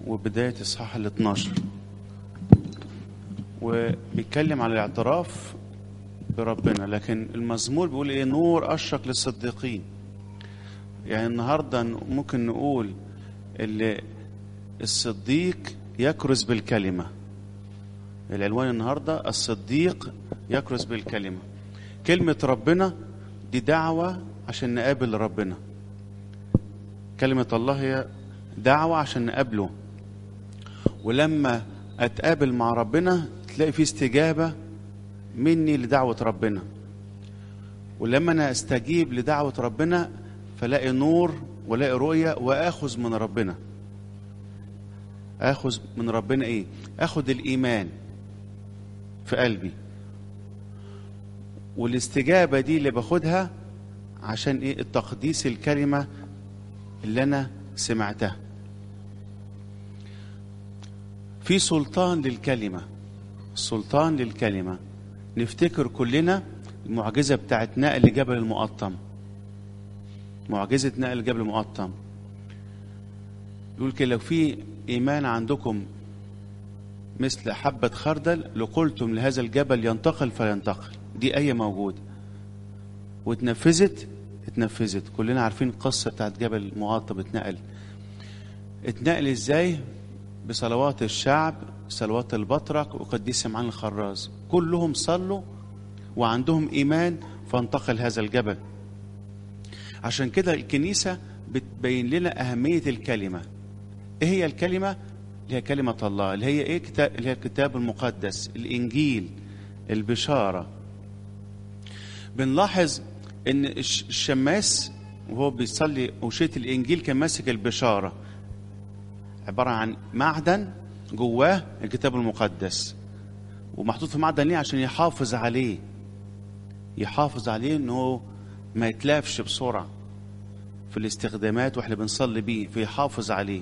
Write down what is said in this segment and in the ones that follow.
وبداية إصحاح ال 12 وبيتكلم على الاعتراف بربنا لكن المزمور بيقول ايه نور اشرق للصديقين يعني النهارده ممكن نقول اللي الصديق يكرز بالكلمه العنوان النهارده الصديق يكرز بالكلمه كلمه ربنا دي دعوه عشان نقابل ربنا كلمه الله هي دعوه عشان نقابله ولما اتقابل مع ربنا تلاقي في استجابه مني لدعوة ربنا ولما أنا أستجيب لدعوة ربنا فلاقي نور ولاقي رؤية وآخذ من ربنا آخذ من ربنا إيه؟ آخذ الإيمان في قلبي والاستجابة دي اللي باخدها عشان إيه؟ التقديس الكلمة اللي أنا سمعتها في سلطان للكلمة سلطان للكلمة نفتكر كلنا المعجزة بتاعت نقل جبل المقطم معجزة نقل جبل المقطم يقول كده لو في إيمان عندكم مثل حبة خردل لقلتم لهذا الجبل ينتقل فينتقل دي آية موجودة واتنفذت اتنفذت كلنا عارفين القصة بتاعت جبل المقطم اتنقل اتنقل ازاي بصلوات الشعب صلوات البطرك وقديس سمعان الخراز كلهم صلوا وعندهم ايمان فانتقل هذا الجبل عشان كده الكنيسه بتبين لنا اهميه الكلمه ايه هي الكلمه اللي هي كلمه الله اللي هي ايه كتاب اللي هي الكتاب المقدس الانجيل البشاره بنلاحظ ان الشماس وهو بيصلي أوشية الإنجيل كان ماسك البشارة عبارة عن معدن جواه الكتاب المقدس ومحطوط في معدن ليه عشان يحافظ عليه يحافظ عليه انه ما يتلافش بسرعه في الاستخدامات واحنا بنصلي بيه فيحافظ عليه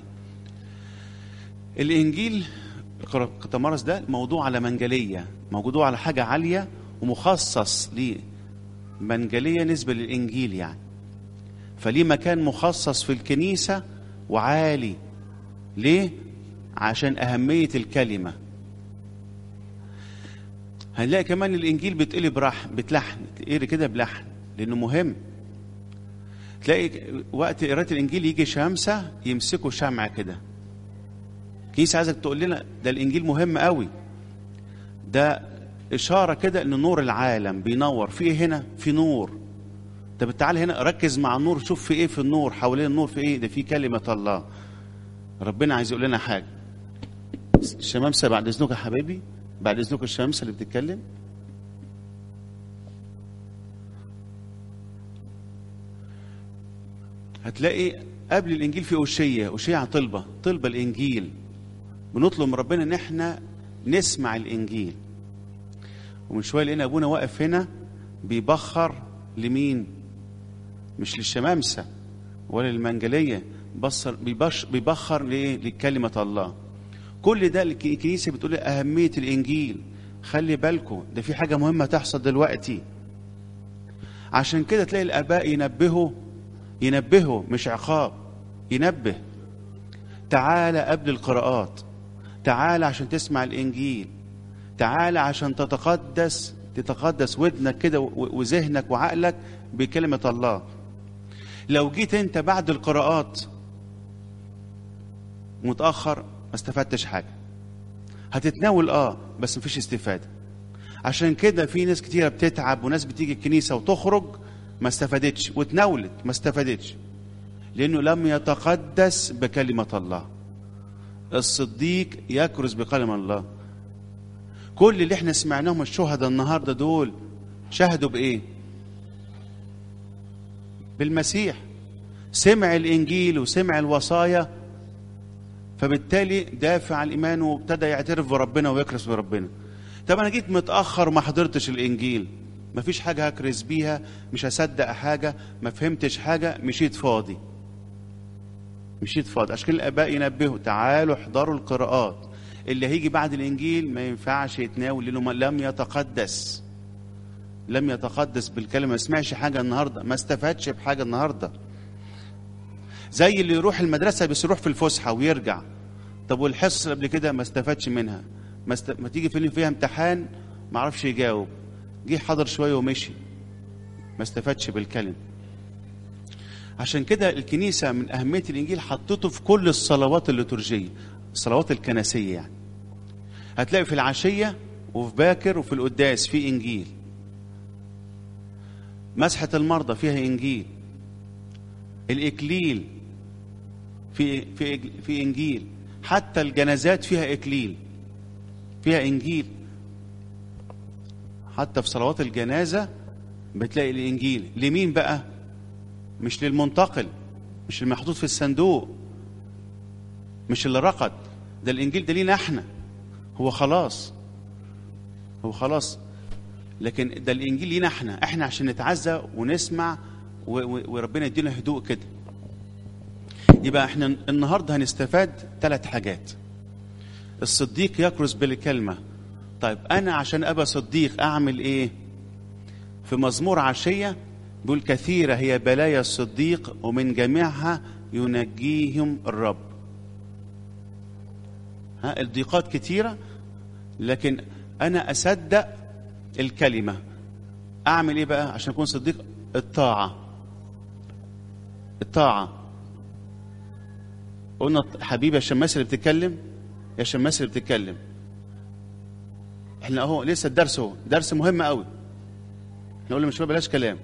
الانجيل القطمارس ده موضوع على منجليه موضوع على حاجه عاليه ومخصص ليه منجليه نسبه للانجيل يعني فليه مكان مخصص في الكنيسه وعالي ليه عشان أهمية الكلمة هنلاقي كمان الإنجيل بيتقلي برحن بتلحن تقري كده بلحن لأنه مهم تلاقي وقت قراءة الإنجيل يجي شمسة يمسكوا شمعة كده كيس عايزك تقول لنا ده الإنجيل مهم قوي ده إشارة كده إن نور العالم بينور في إيه هنا؟ في نور طب تعال هنا ركز مع النور شوف في إيه في النور حوالين النور في إيه؟ ده في كلمة الله ربنا عايز يقول لنا حاجة الشمامسة بعد إذنك يا حبايبي بعد إذنك الشمامسة اللي بتتكلم هتلاقي قبل الإنجيل في أوشية أوشية عن طلبة طلبة الإنجيل بنطلب من ربنا إن إحنا نسمع الإنجيل ومن شوية لقينا أبونا واقف هنا بيبخر لمين؟ مش للشمامسة ولا للمنجلية بصر بيبش بيبخر لإيه؟ لكلمة الله كل ده الكنيسه بتقول اهميه الانجيل خلي بالكم ده في حاجه مهمه تحصل دلوقتي عشان كده تلاقي الاباء ينبهوا ينبهوا مش عقاب ينبه تعال قبل القراءات تعال عشان تسمع الانجيل تعال عشان تتقدس تتقدس ودنك كده وذهنك وعقلك بكلمه الله لو جيت انت بعد القراءات متاخر ما استفدتش حاجة هتتناول اه بس مفيش استفادة عشان كده في ناس كتيرة بتتعب وناس بتيجي الكنيسة وتخرج ما استفادتش وتناولت ما استفادتش لأنه لم يتقدس بكلمة الله الصديق يكرز بكلمة الله كل اللي احنا سمعناهم الشهداء النهاردة دول شهدوا بإيه بالمسيح سمع الإنجيل وسمع الوصايا فبالتالي دافع عن الايمان وابتدى يعترف بربنا ويكرس بربنا طب انا جيت متاخر وما حضرتش الانجيل ما فيش حاجه هكرس بيها مش هصدق حاجه ما فهمتش حاجه مشيت فاضي مشيت فاضي عشان كده الاباء ينبهوا تعالوا احضروا القراءات اللي هيجي بعد الانجيل ما ينفعش يتناول لانه لم يتقدس لم يتقدس بالكلمه ما سمعش حاجه النهارده ما استفادش بحاجه النهارده زي اللي يروح المدرسه بس يروح في الفسحه ويرجع طب والحصه اللي قبل كده ما استفادش منها ما, است... ما تيجي فيلم فيها امتحان ما عرفش يجاوب جه حضر شويه ومشي ما استفادش بالكلم عشان كده الكنيسه من اهميه الانجيل حطته في كل الصلوات الليتورجيه الصلوات الكنسيه يعني هتلاقي في العشيه وفي باكر وفي القداس في انجيل مسحه المرضى فيها انجيل الاكليل في في في انجيل حتى الجنازات فيها اكليل فيها انجيل حتى في صلوات الجنازه بتلاقي الانجيل لمين بقى مش للمنتقل مش المحطوط في الصندوق مش اللي رقد ده الانجيل ده لينا احنا هو خلاص هو خلاص لكن ده الانجيل لينا احنا احنا عشان نتعزى ونسمع و- و- وربنا يدينا هدوء كده يبقى احنا النهارده هنستفاد ثلاث حاجات الصديق يكرز بالكلمه طيب انا عشان ابقى صديق اعمل ايه في مزمور عشيه بيقول كثيره هي بلايا الصديق ومن جميعها ينجيهم الرب ها الضيقات كتيره لكن انا اصدق الكلمه اعمل ايه بقى عشان اكون صديق الطاعه الطاعه قلنا حبيبي يا شماس اللي بتتكلم يا شماس اللي بتتكلم احنا اهو لسه الدرس اهو درس مهم قوي احنا قلنا مش بلاش كلام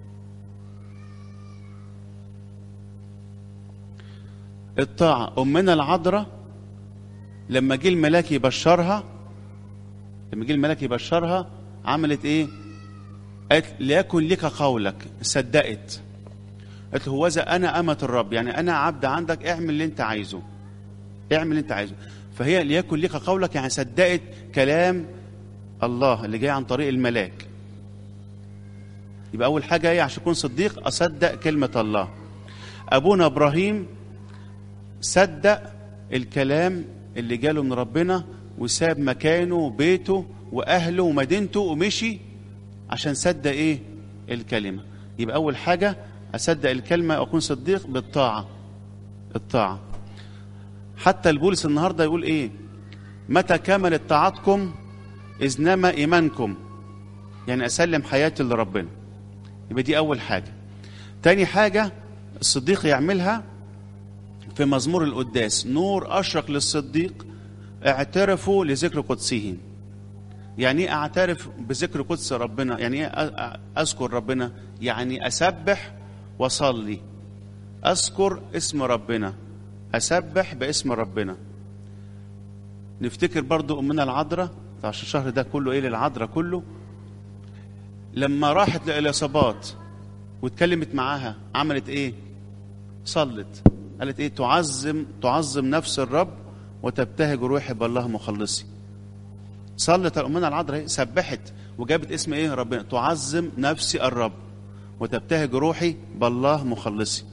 الطاعة أمنا العذراء لما جه الملاك يبشرها لما جه الملاك يبشرها عملت ايه؟ قالت ليكن لك قولك صدقت قالت له هوذا انا امة الرب يعني انا عبد عندك اعمل اللي انت عايزه اعمل اللي انت عايزه فهي ليكن لك قولك يعني صدقت كلام الله اللي جاي عن طريق الملاك يبقى اول حاجه ايه عشان اكون صديق اصدق كلمه الله ابونا ابراهيم صدق الكلام اللي جاله من ربنا وساب مكانه وبيته واهله ومدينته ومشي عشان صدق ايه الكلمه يبقى اول حاجه اصدق الكلمه واكون صديق بالطاعه الطاعه حتى البولس النهارده يقول ايه متى كملت طاعتكم اذ نما ايمانكم يعني اسلم حياتي لربنا يبقى دي اول حاجه تاني حاجه الصديق يعملها في مزمور القداس نور اشرق للصديق اعترفوا لذكر قدسه يعني ايه اعترف بذكر قدس ربنا يعني ايه أ- أ- اذكر ربنا يعني اسبح واصلي اذكر اسم ربنا اسبح باسم ربنا نفتكر برضو امنا العذراء عشان الشهر ده كله ايه للعذراء كله لما راحت لإليصابات واتكلمت معاها عملت ايه صلت قالت ايه تعظم تعظم نفس الرب وتبتهج روحي بالله مخلصي صلت الأمنا العذراء إيه؟ سبحت وجابت اسم ايه ربنا تعظم نفسي الرب وتبتهج روحي بالله مخلصي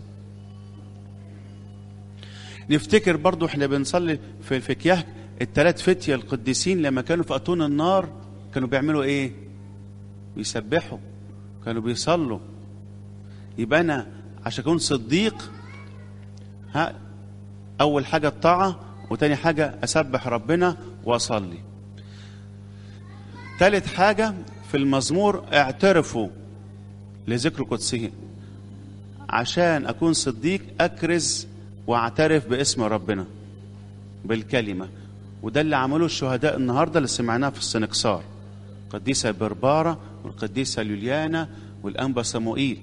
نفتكر برضو احنا بنصلي في في كيهك الثلاث فتية القديسين لما كانوا في أتون النار كانوا بيعملوا ايه بيسبحوا كانوا بيصلوا يبقى انا عشان اكون صديق ها اول حاجه الطاعه وتاني حاجه اسبح ربنا واصلي تالت حاجه في المزمور اعترفوا لذكر قدسه عشان اكون صديق اكرز واعترف باسم ربنا بالكلمه وده اللي عمله الشهداء النهارده اللي سمعناه في السنكسار القديسه برباره والقديسه ليليانا والانبا صموئيل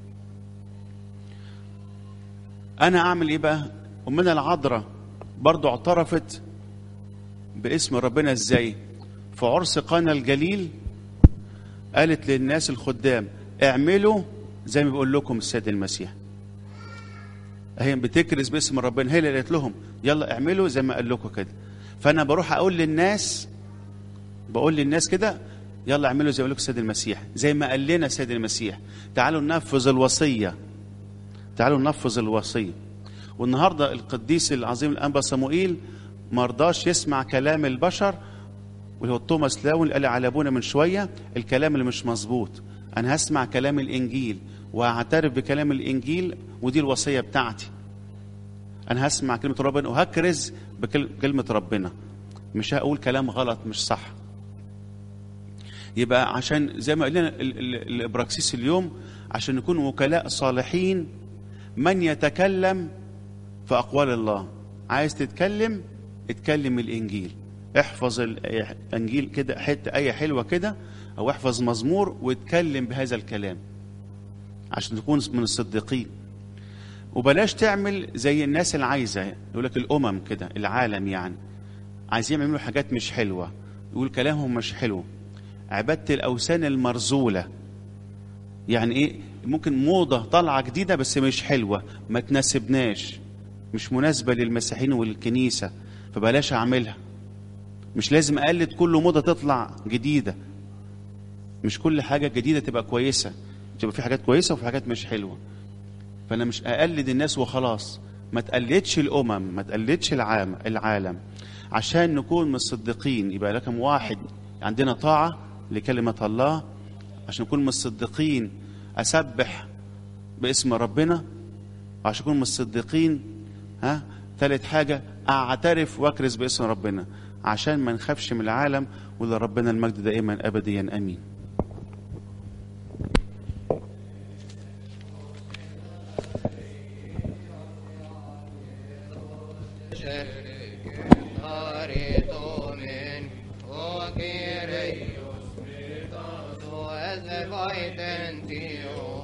انا اعمل ايه بقى امنا العذراء برضو اعترفت باسم ربنا ازاي في عرس قانا الجليل قالت للناس الخدام اعملوا زي ما بيقول لكم السيد المسيح هي بتكرز باسم ربنا هي اللي قالت لهم يلا اعملوا زي ما قال لكم كده فانا بروح اقول للناس بقول للناس كده يلا اعملوا زي ما قال لكم السيد المسيح زي ما قال لنا السيد المسيح تعالوا ننفذ الوصيه تعالوا ننفذ الوصيه والنهارده القديس العظيم الانبا صموئيل ما رضاش يسمع كلام البشر واللي هو توماس لاون اللي قال على ابونا من شويه الكلام اللي مش مظبوط انا هسمع كلام الانجيل واعترف بكلام الانجيل ودي الوصيه بتاعتي انا هسمع كلمه ربنا وهكرز بكلمه ربنا مش هقول كلام غلط مش صح يبقى عشان زي ما قلنا ال- ال- الابراكسيس اليوم عشان نكون وكلاء صالحين من يتكلم في اقوال الله عايز تتكلم اتكلم الانجيل احفظ الانجيل كده حته ايه حلوه كده او احفظ مزمور واتكلم بهذا الكلام عشان تكون من الصديقين وبلاش تعمل زي الناس اللي عايزه يقول لك الامم كده العالم يعني عايزين يعملوا حاجات مش حلوه يقول كلامهم مش حلو عباده الاوثان المرزوله يعني ايه ممكن موضه طالعه جديده بس مش حلوه ما تناسبناش مش مناسبه للمسيحيين والكنيسه فبلاش اعملها مش لازم اقلد كل موضه تطلع جديده مش كل حاجه جديده تبقى كويسه تبقى في حاجات كويسه وفي حاجات مش حلوه فانا مش اقلد الناس وخلاص ما تقلدش الامم ما تقلدش العالم العالم عشان نكون مصدقين يبقى رقم واحد عندنا طاعه لكلمه الله عشان نكون مصدقين اسبح باسم ربنا وعشان نكون مصدقين ها ثالث حاجه اعترف واكرز باسم ربنا عشان ما نخافش من العالم ولربنا المجد دائما ابديا امين Aritomen, o Kyrios, Christos, o as the